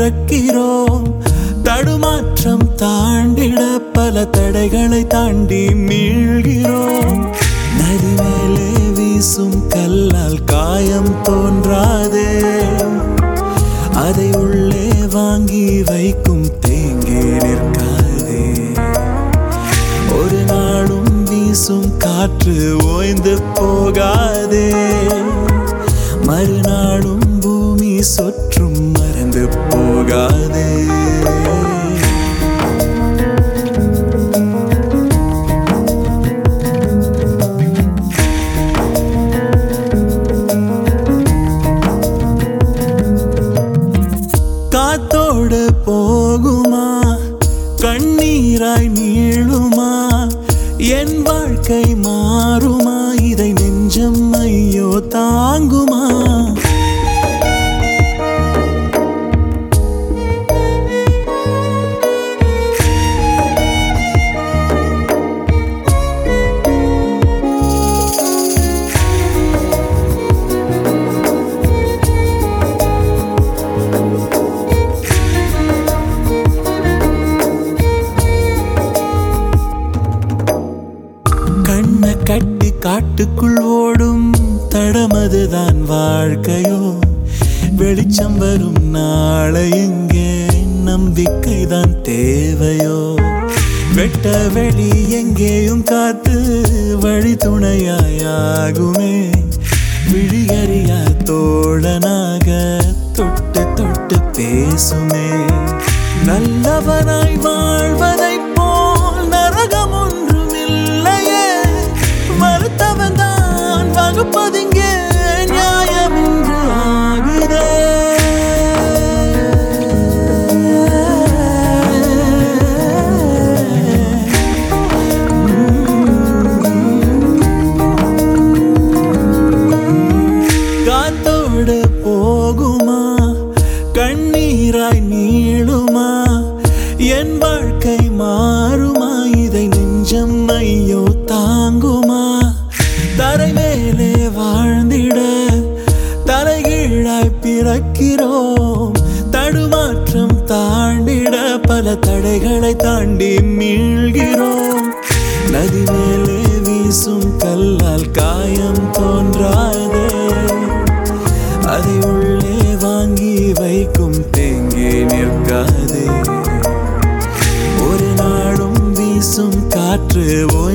பிறக்கிறோம் தடுமாற்றம் தாண்டிட பல தடைகளை தாண்டி மீள்கிறோம் நதி மேலே வீசும் கல்லால் காயம் தோன்றாதே அதை உள்ளே வாங்கி வைக்கும் தேங்கி நிற்காதே ஒரு நாளும் வீசும் காற்று ஓய்ந்து போகாதே மறுநாளும் பூமி சொற்றும் மறந்து போகாதே காத்தோடு போகுமா கண்ணீராய் நீளுமா என் வாழ்க்கை மாறுமா இதை நெஞ்சம் ஐயோ தாங்குமா கண்ணை கட்டி காட்டுக்குள் ஓடும் தடமதுதான் வாழ்க்கையோ வெளிச்சம் வரும் நாளை எங்கே நம்பிக்கைதான் தேவையோ வெட்ட வெளி எங்கேயும் காத்து வழி துணையாயாகுமே விழியறியா தோழனாக தொட்டு தொட்டு பேசுமே நல்லவனாய் வாழ்வதைப் போல் நரகம் ஒன்றுமில்லையே மறுத்தவன் தான் வகுப்பதிங்கே நியாயம் என்று ஆகுதே காத்தோடு போகுமா கண்ணீராய் நீளுமா என் வாழ்க்கை மாறுமா இதை நெஞ்சம் ஐயோ தாங்குமா தரை மேலே வாழ்ந்திட தலைகீழாய் பிறக்கிறோம் தடுமாற்றம் தாண்டிட பல தடைகளை தாண்டி மீள்கிறோம் நதி மேலே வீசும் கல்லால் காயம் தோன்றாதே அதை உள்ளே வாங்கி வைக்கும் தேங்கி நிற்காதே ஒரு நாளும் வீசும் காற்று